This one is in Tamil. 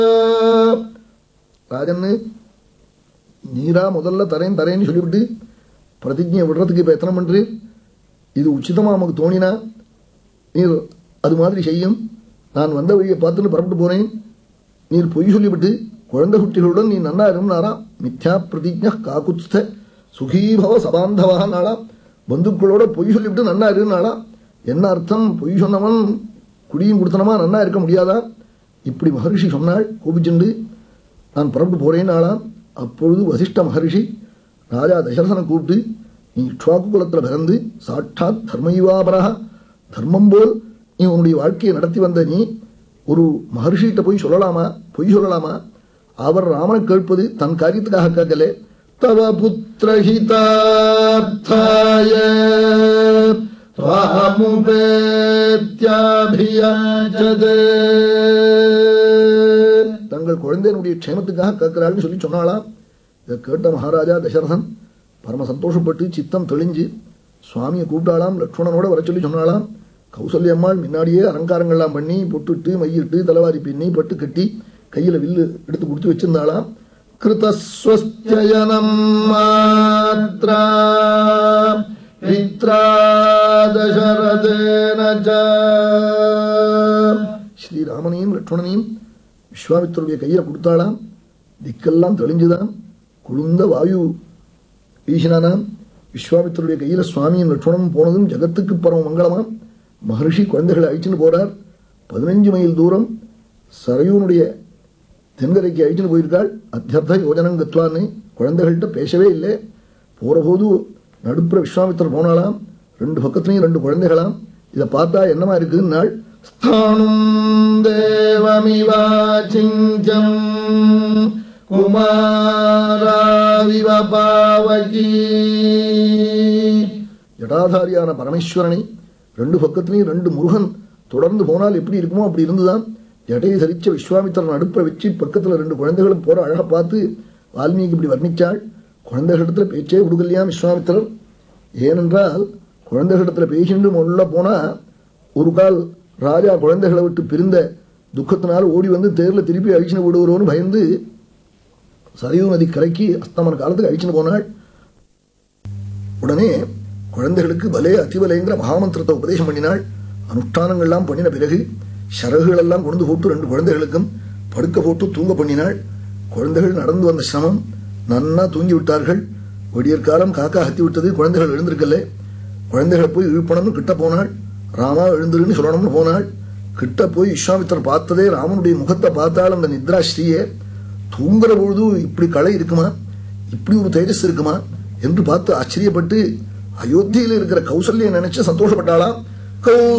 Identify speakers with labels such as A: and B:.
A: ராஜன்னு நீரா முதல்ல தரேன் தரேன்னு சொல்லிவிட்டு பிரதிஜையை விடுறதுக்கு இப்போ எத்தனை பண்றீர் இது உச்சிதமா நமக்கு தோணினா நீர் அது மாதிரி செய்யும் நான் வந்த வழியை பார்த்துன்னு புறப்பட்டு போறேன் நீர் பொய் சொல்லிவிட்டு குழந்தை குட்டிகளுடன் நீ நன்னா இருந்தாராம் மித்யா பிரதிஜா காக்குத்ஸ்த சுகீபவ சபாந்தவா நாளாம் பந்துக்களோட பொய் சொல்லிவிட்டு நன்னா இருந்தாளாம் என்ன அர்த்தம் பொய் சொன்னவன் குடியும் கொடுத்தனமா நன்னா இருக்க முடியாதா இப்படி மகரிஷி சொன்னாள் கோபிச்சுண்டு நான் புறப்பட்டு போறேன் ஆளாம் அப்பொழுது வசிஷ்ட மகரிஷி ராஜா தசரசனை கூப்பிட்டு நீ இக்ஷ்வாக்கு குலத்தில் பிறந்து சாட்சாத் தர்மயுவாபரா தர்மம் போல் நீ உன்னுடைய வாழ்க்கையை நடத்தி வந்த நீ ஒரு மகர்ஷிகிட்ட போய் சொல்லலாமா பொய் சொல்லலாமா அவர் ராமனை கேட்பது தன் காரியத்துக்காக கேட்கல தவ புத்திரஹிதார்த்தாய ராமுபேத்யாபியாச்சதே தங்கள் குழந்தையினுடைய க்ஷேமத்துக்காக கேட்கிறாள்னு சொல்லி சொன்னாலாம் இதை கேட்ட மகாராஜா தசரதன் பரம சந்தோஷப்பட்டு சித்தம் தெளிஞ்சு சுவாமியை கூப்பிட்டாலாம் லக்ஷ்மணனோட வர சொல்லி சொன்னாலாம் கௌசல்ய அம்மாள் முன்னாடியே அலங்காரங்கள்லாம் பண்ணி பொட்டுட்டு மையிட்டு தலைவாரி பின்னி பட்டு கட்டி கையில வில்லு எடுத்து கொடுத்து வச்சிருந்தாளாம் கிருதஸ்வஸ்தியனம் மாத்ரா பித்ரா தசரதேன ச. ஸ்ரீராமனையும் லட்சுமணனையும் விஸ்வாமித்தருடைய கையில கொடுத்தாளாம் திக்கெல்லாம் தெளிஞ்சுதான் குளிர்ந்த வாயு வீசினானாம் விஸ்வாமித்தருடைய கையில சுவாமியும் லட்சுமணனும் போனதும் ஜகத்துக்கு பரம மங்களமாம் மகர்ஷி குழந்தைகளை அழிச்சுன்னு போறார் பதினஞ்சு மைல் தூரம் சரையூனுடைய தென்கரைக்கு அழிச்சுன்னு போயிருக்காள் அத்தியர்த்த யோஜனம் கத்வான்னு குழந்தைகள்கிட்ட பேசவே இல்லை போறபோது நடுப்புற விஸ்வாமித்தர் போனாலாம் ரெண்டு பக்கத்துலையும் ரெண்டு குழந்தைகளாம் இதை பார்த்தா என்னமா இருக்குன்னாள் ஸ்தானும் தேவமிவாச்சிஞ்சம் குமாராவிவ பாவகி ஜடாதாரியான பரமேஸ்வரனை ரெண்டு பக்கத்துலையும் ரெண்டு முருகன் தொடர்ந்து போனால் எப்படி இருக்குமோ அப்படி இருந்துதான் ஜடையை சரிச்ச விஸ்வாமித்திரன் அடுப்பை வச்சு பக்கத்துல ரெண்டு குழந்தைகளும் போற அழகை பார்த்து வால்மீகி இப்படி வர்ணிச்சாள் குழந்தைகளிடத்துல பேச்சே கொடுக்கலையா விஸ்வாமித்திரர் ஏனென்றால் குழந்தைகளிடத்துல பேசிட்டு உள்ள போனா ஒரு கால் ராஜா குழந்தைகளை விட்டு பிரிந்த துக்கத்தினால் ஓடி வந்து தேர்ல திருப்பி அழிச்சுன்னு விடுவோன்னு பயந்து சரியு நதி கரைக்கு அஸ்தமன காலத்துக்கு அழிச்சுன்னு போனாள் உடனே குழந்தைகளுக்கு பலே அதிபலேங்கிற மகாமந்திரத்தை உபதேசம் பண்ணினாள் அனுஷ்டானங்கள்லாம் பண்ணின பிறகு சரகுகள் எல்லாம் கொண்டு போட்டு ரெண்டு குழந்தைகளுக்கும் படுக்க போட்டு தூங்க பண்ணினாள் குழந்தைகள் நடந்து வந்த சிரமம் நன்னா தூங்கி விட்டார்கள் விடியற் காலம் காக்கா ஹத்தி விட்டது குழந்தைகள் எழுந்திருக்கல குழந்தைகளை போய் இழுப்பணும்னு கிட்ட போனாள் ராமா எழுந்துருன்னு சொல்லணும்னு போனாள் கிட்ட போய் விஸ்வாமித்தர் பார்த்ததே ராமனுடைய முகத்தை பார்த்தாள் அந்த நித்ரா ஸ்ரீயே தூங்குற பொழுது இப்படி கலை இருக்குமா இப்படி ஒரு தேஜஸ் இருக்குமா என்று பார்த்து ஆச்சரியப்பட்டு அயோத்தியில இருக்கிற கௌசல்ய நினைச்சு சந்தோஷப்பட்டாளாம் கௌ